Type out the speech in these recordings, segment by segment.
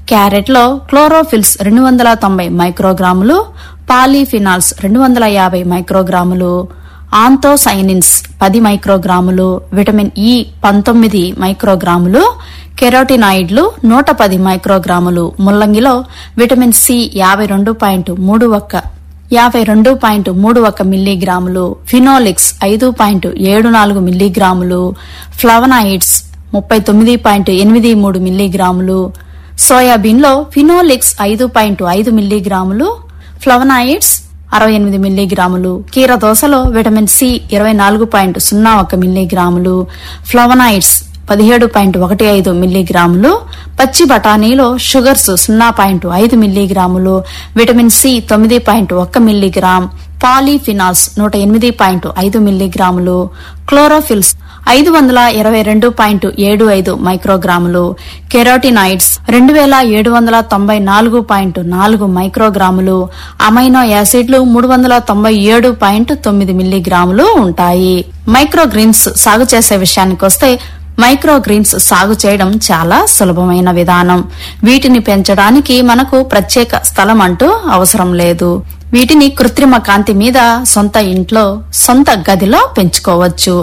క్యారెట్లో chlorophylls రెండు వందల తొంభై మైక్రోగ్రాములు పాలీఫినాల్స్ రెండు వందల యాభై మైక్రోగ్రాములు ఆంతోసైనిన్స్ పది మైక్రోగ్రాములు విటమిన్ ఇ పంతొమ్మిది మైక్రోగ్రాములు కెరోటినాయిడ్లు నూట పది మైక్రోగ్రాములు ముల్లంగిలో విటమిన్ సి యాభై రెండు పాయింట్ మూడు ఒక్క యాభై రెండు పాయింట్ మూడు ఒక మిల్లీగ్రాములు ఫినోలిక్స్ ఐదు పాయింట్ ఏడు నాలుగు మిల్లీగ్రాములు ఫ్లవనాయిడ్స్ ముప్పై తొమ్మిది పాయింట్ ఎనిమిది మూడు మిల్లీగ్రాములు సోయాబీన్లో ఫినోలిక్స్ ఐదు పాయింట్ ఐదు మిల్లీగ్రాములు ఫ్లవనాయిడ్స్ అరవై ఎనిమిది మిల్లీగ్రాములు కీర దోసలో విటమిన్ సి ఇరవై నాలుగు పాయింట్ సున్నా ఒక మిల్లీగ్రాములు ఫ్లవనాయిడ్స్ పదిహేడు పాయింట్ ఒకటి ఐదు మిల్లీగ్రాములు పచ్చి బఠానీలో షుగర్స్ సున్నా పాయింట్ ఐదు మిల్లీగ్రాములు విటమిన్ సి తొమ్మిది పాయింట్ ఒక్క మిల్లీగ్రామ్ పాలీఫినాల్స్ నూట ఎనిమిది పాయింట్ ఐదు మిల్లీగ్రాములు క్లోరోఫిల్స్ ఐదు వందల ఇరవై రెండు పాయింట్ ఏడు ఐదు మైక్రోగ్రాములు కెరోటినాయిడ్స్ రెండు వేల ఏడు వందల తొంభై నాలుగు పాయింట్ నాలుగు మైక్రోగ్రాములు అమైనో యాసిడ్లు మూడు వందల తొంభై ఏడు పాయింట్ తొమ్మిది మిల్లీగ్రాములు ఉంటాయి మైక్రోగ్రీన్స్ సాగు చేసే విషయానికొస్తే మైక్రోగ్రీన్స్ సాగు చేయడం చాలా సులభమైన విధానం వీటిని పెంచడానికి మనకు ప్రత్యేక స్థలం అంటూ అవసరం లేదు వీటిని కృత్రిమ కాంతి మీద సొంత ఇంట్లో సొంత గదిలో పెంచుకోవచ్చు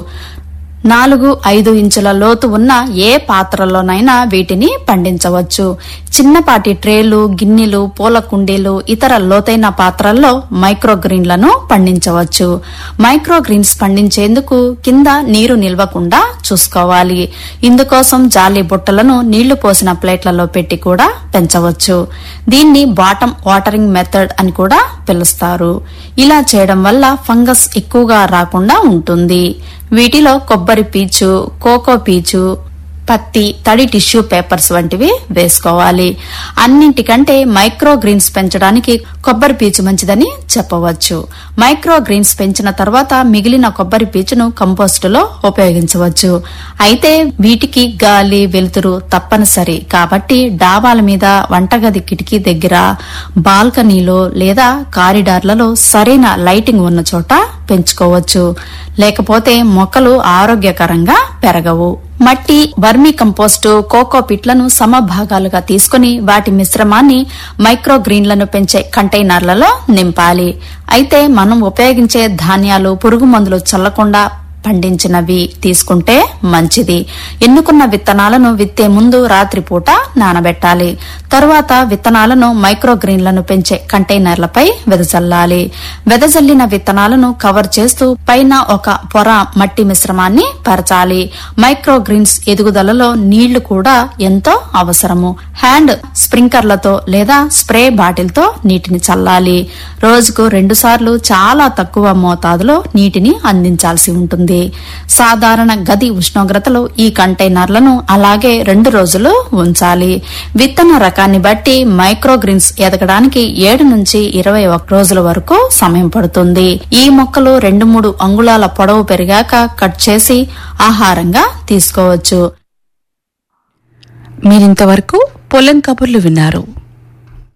నాలుగు ఐదు ఇంచుల లోతు ఉన్న ఏ పాత్రలోనైనా వీటిని పండించవచ్చు చిన్నపాటి ట్రేలు గిన్నెలు పూల కుండీలు ఇతర లోతైన పాత్రల్లో మైక్రోగ్రీన్లను పండించవచ్చు మైక్రోగ్రీన్స్ పండించేందుకు కింద నీరు నిల్వకుండా చూసుకోవాలి ఇందుకోసం జాలి బుట్టలను నీళ్లు పోసిన ప్లేట్లలో పెట్టి కూడా పెంచవచ్చు దీన్ని బాటం వాటరింగ్ మెథడ్ అని కూడా పిలుస్తారు ఇలా చేయడం వల్ల ఫంగస్ ఎక్కువగా రాకుండా ఉంటుంది వీటిలో కొబ్బరి పీచు కోకో పీచు పత్తి తడి టిష్యూ పేపర్స్ వంటివి వేసుకోవాలి అన్నింటికంటే మైక్రో గ్రీన్స్ పెంచడానికి కొబ్బరి పీచు మంచిదని చెప్పవచ్చు మైక్రో గ్రీన్స్ పెంచిన తర్వాత మిగిలిన కొబ్బరి పీచును కంపోస్టులో ఉపయోగించవచ్చు అయితే వీటికి గాలి వెలుతురు తప్పనిసరి కాబట్టి డాబాల మీద వంటగది కిటికీ దగ్గర బాల్కనీలో లేదా కారిడార్లలో సరైన లైటింగ్ ఉన్న చోట పెంచుకోవచ్చు లేకపోతే మొక్కలు ఆరోగ్యకరంగా పెరగవు మట్టి వర్మీ కంపోస్టు కోకో పిట్లను సమభాగాలుగా తీసుకుని వాటి మిశ్రమాన్ని మైక్రో గ్రీన్లను పెంచే కంటైనర్లలో నింపాలి అయితే మనం ఉపయోగించే ధాన్యాలు పురుగు మందులు చల్లకుండా పండించినవి తీసుకుంటే మంచిది ఎన్నుకున్న విత్తనాలను విత్తే ముందు రాత్రిపూట నానబెట్టాలి తరువాత విత్తనాలను మైక్రో గ్రీన్లను పెంచే కంటైనర్లపై వెదజల్లాలి వెదజల్లిన విత్తనాలను కవర్ చేస్తూ పైన ఒక పొర మట్టి మిశ్రమాన్ని పరచాలి మైక్రో గ్రీన్స్ ఎదుగుదలలో నీళ్లు కూడా ఎంతో అవసరము హ్యాండ్ స్ప్రింకర్లతో లేదా స్ప్రే బాటిల్తో నీటిని చల్లాలి రోజుకు రెండు సార్లు చాలా తక్కువ మోతాదులో నీటిని అందించాల్సి ఉంటుంది సాధారణ గది ఉష్ణోగ్రతలో ఈ కంటైనర్లను అలాగే రెండు రోజులు ఉంచాలి విత్తన రకాన్ని బట్టి మైక్రోగ్రీన్స్ ఎదగడానికి ఏడు నుంచి ఇరవై ఒక్క రోజుల వరకు సమయం పడుతుంది ఈ మొక్కలు రెండు మూడు అంగుళాల పొడవు పెరిగాక కట్ చేసి ఆహారంగా తీసుకోవచ్చు మీరింతవరకు పొలం కబుర్లు విన్నారు